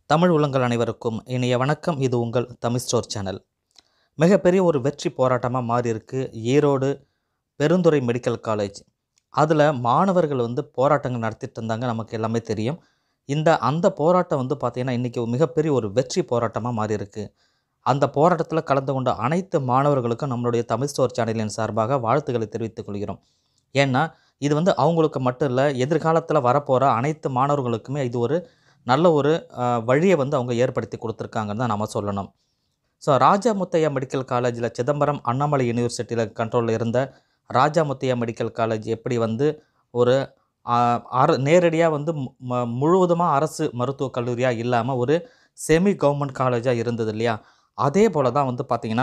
தமிழ் உள்ளங்கள் அனைவருக்கும் இனிய வணக்கம் இது உங்கள் தமிழ் ஸ்டோர் சேனல் மிகப்பெரிய ஒரு வெற்றி போராட்டமாக மாறி இருக்கு ஈரோடு பெருந்துறை மெடிக்கல் காலேஜ் அதில் மாணவர்கள் வந்து போராட்டங்கள் நடத்திட்டு இருந்தாங்க நமக்கு எல்லாமே தெரியும் இந்த அந்த போராட்டம் வந்து பார்த்திங்கன்னா இன்றைக்கி மிகப்பெரிய ஒரு வெற்றி போராட்டமாக மாறி இருக்கு அந்த போராட்டத்தில் கலந்து கொண்ட அனைத்து மாணவர்களுக்கும் நம்மளுடைய தமிழ் ஸ்டோர் சேனலின் சார்பாக வாழ்த்துக்களை தெரிவித்துக் கொள்கிறோம் ஏன்னா இது வந்து அவங்களுக்கு மட்டும் இல்லை எதிர்காலத்தில் வரப்போகிற அனைத்து மாணவர்களுக்குமே இது ஒரு நல்ல ஒரு அஹ், வழியை வந்து அவங்க ஏற்படுத்தி கொடுத்துருக்காங்கன்னு தான் நம்ம சொல்லணும் ஸோ ராஜா முத்தையா மெடிக்கல் காலேஜில் சிதம்பரம் அண்ணாமலை யூனிவர்சிட்டியில் கண்ட்ரோலில் இருந்த ராஜா முத்தையா மெடிக்கல் காலேஜ் எப்படி வந்து ஒரு ஆஹ், அர நேரடியாக வந்து முழுவதுமாக அரசு மருத்துவக் கல்லூரியாக இல்லாமல் ஒரு செமி கவர்மெண்ட் காலேஜாக இருந்தது இல்லையா அதே போல் தான் வந்து பார்த்திங்கன்னா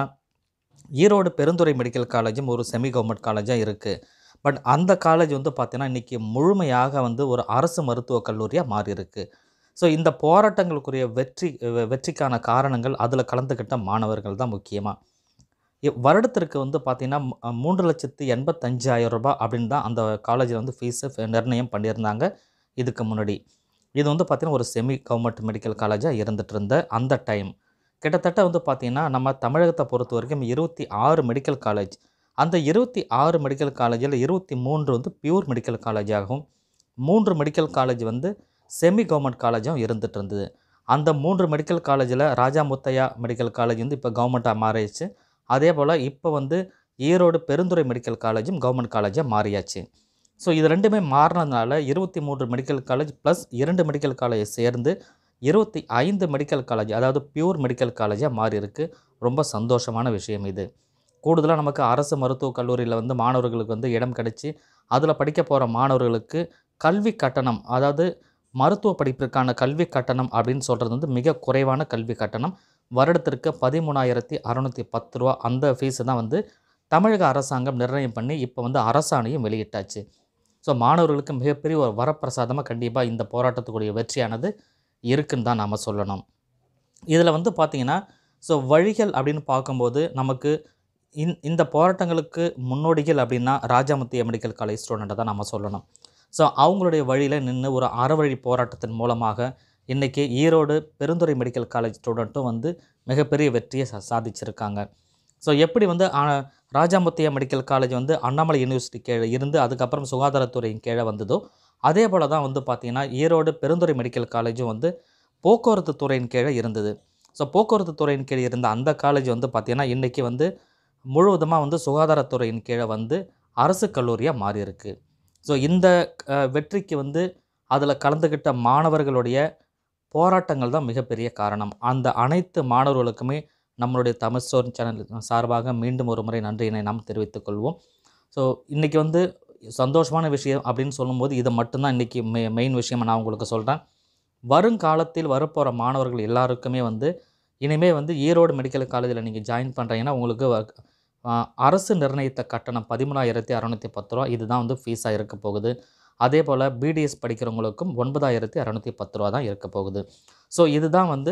ஈரோடு பெருந்துறை மெடிக்கல் காலேஜும் ஒரு செமி கவர்மெண்ட் காலேஜாக இருக்குது பட் அந்த காலேஜ் வந்து பார்த்திங்கன்னா இன்றைக்கி முழுமையாக வந்து ஒரு அரசு மருத்துவக் கல்லூரியாக மாறி இருக்கு ஸோ இந்த போராட்டங்களுக்குரிய வெற்றி வெ- வெற்றிக்கான காரணங்கள் அதில் கலந்துக்கிட்ட மாணவர்கள் தான் முக்கியமாக வருடத்திற்கு வந்து பார்த்திங்கன்னா ம- மூன்று லட்சத்து எண்பத்தஞ்சாயிரம் ரூபாய் அப்படின்னு தான் அந்த காலேஜில் வந்து ஃபீஸை நிர்ணயம் பண்ணியிருந்தாங்க இதுக்கு முன்னாடி இது வந்து பார்த்திங்கன்னா ஒரு செமி கவர்மெண்ட் மெடிக்கல் காலேஜாக இருந்துட்டு இருந்த அந்த டைம் கிட்டத்தட்ட வந்து பார்த்திங்கன்னா நம்ம தமிழகத்தை பொறுத்த வரைக்கும் இருபத்தி ஆறு மெடிக்கல் காலேஜ் அந்த இருபத்தி ஆறு மெடிக்கல் காலேஜில் இருபத்தி மூன்று வந்து பியூர் மெடிக்கல் காலேஜாகவும் மூன்று மெடிக்கல் காலேஜ் வந்து செமி கவர்மெண்ட் காலேஜும் இருந்துட்டு இருந்தது அந்த மூன்று மெடிக்கல் காலேஜில் ராஜா முத்தையா மெடிக்கல் காலேஜ் வந்து இப்போ கவர்மெண்ட்டாக மாறிடுச்சு அதே போல் இப்போ வந்து ஈரோடு பெருந்துறை மெடிக்கல் காலேஜும் கவர்மெண்ட் காலேஜாக மாறியாச்சு ஸோ இது ரெண்டுமே மாறினதுனால இருபத்தி மூன்று மெடிக்கல் காலேஜ் ப்ளஸ் இரண்டு மெடிக்கல் காலேஜ் சேர்ந்து இருபத்தி ஐந்து மெடிக்கல் காலேஜ் அதாவது பியூர் மெடிக்கல் காலேஜாக மாறி இருக்கு ரொம்ப சந்தோஷமான விஷயம் இது கூடுதலாக நமக்கு அரசு மருத்துவக் கல்லூரியில் வந்து மாணவர்களுக்கு வந்து இடம் கிடைச்சி அதில் படிக்க போகிற மாணவர்களுக்கு கல்வி கட்டணம் அதாவது மருத்துவ படிப்பிற்கான கல்வி கட்டணம் அப்படின்னு சொல்கிறது வந்து மிக குறைவான கல்வி கட்டணம் வருடத்திற்கு பதிமூணாயிரத்தி அறநூற்றி பத்து ரூபா அந்த ஃபீஸு தான் வந்து தமிழக அரசாங்கம் நிர்ணயம் பண்ணி இப்போ வந்து அரசாணையும் வெளியிட்டாச்சு ஸோ மாணவர்களுக்கு மிகப்பெரிய ஒரு வரப்பிரசாதமாக கண்டிப்பாக இந்த போராட்டத்துக்குரிய வெற்றியானது இருக்குன்னு தான் நாம் சொல்லணும் இதில் வந்து பார்த்திங்கன்னா ஸோ வழிகள் அப்படின்னு பார்க்கும்போது நமக்கு இந் இந்த போராட்டங்களுக்கு முன்னோடிகள் அப்படின்னா ராஜாமுத்திய மெடிக்கல் காலேஜ் ஸ்டூடெண்ட்டை தான் நம்ம சொல்லணும் ஸோ அவங்களுடைய வழியில் நின்று ஒரு அறவழி போராட்டத்தின் மூலமாக இன்றைக்கி ஈரோடு பெருந்துறை மெடிக்கல் காலேஜ் ஸ்டூடெண்ட்டும் வந்து மிகப்பெரிய வெற்றியை சா சாதிச்சிருக்காங்க ஸோ எப்படி வந்து ஆ, ராஜாமுத்தியா மெடிக்கல் காலேஜ் வந்து அண்ணாமலை யூனிவர்சிட்டி கீழே இருந்து அதுக்கப்புறம் சுகாதாரத்துறையின் கீழே வந்ததோ அதே போல் தான் வந்து பார்த்திங்கன்னா ஈரோடு பெருந்துறை மெடிக்கல் காலேஜும் வந்து போக்குவரத்து துறையின் கீழே இருந்தது ஸோ போக்குவரத்து துறையின் கீழே இருந்த அந்த காலேஜ் வந்து பார்த்திங்கன்னா இன்றைக்கி வந்து முழுவதுமாக வந்து சுகாதாரத்துறையின் கீழே வந்து அரசு கல்லூரியாக மாறி இருக்கு ஸோ இந்த அஹ், வெற்றிக்கு வந்து அதில் கலந்துக்கிட்ட மாணவர்களுடைய போராட்டங்கள் தான் மிகப்பெரிய காரணம் அந்த அனைத்து மாணவர்களுக்குமே நம்மளுடைய தமிழ் ஸ்டோர் சேனல் சார்பாக மீண்டும் ஒரு முறை நன்றியினை நாம் தெரிவித்துக் கொள்வோம் ஸோ இன்றைக்கி வந்து சந்தோஷமான விஷயம் அப்படின்னு சொல்லும்போது இதை மட்டும்தான் இன்றைக்கி மெ மெயின் விஷயம் நான் உங்களுக்கு சொல்கிறேன் வருங்காலத்தில் வரப்போகிற மாணவர்கள் எல்லாருக்குமே வந்து இனிமேல் வந்து ஈரோடு மெடிக்கல் காலேஜில் நீங்கள் ஜாயின் பண்ணுறீங்கன்னா உங்களுக்கு வ- ஆ, அரசு நிர்ணயித்த கட்டணம் பதிமூணாயிரத்தி அறநூற்றி பத்து ரூபா இதுதான் வந்து ஃபீஸாக இருக்க போகுது அதே போல் பிடிஎஸ் படிக்கிறவங்களுக்கும் ஒன்பதாயிரத்தி அறநூற்றி பத்து ரூபா தான் இருக்க போகுது ஸோ இதுதான் வந்து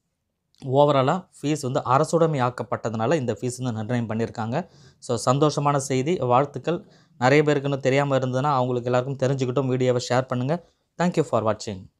ஓவராலாக ஃபீஸ் வந்து அரசுடைமை ஆக்கப்பட்டதுனால இந்த ஃபீஸ் வந்து நிர்ணயம் பண்ணியிருக்காங்க ஸோ சந்தோஷமான செய்தி வாழ்த்துக்கள் நிறைய பேருக்கு இன்னும் தெரியாமல் இருந்ததுன்னா அவங்களுக்கு எல்லாருக்கும் தெரிஞ்சுக்கிட்டும் வீடியோவை ஷேர் பண்ணுங்கள் தேங்க்யூ ஃபார் வாட்சிங்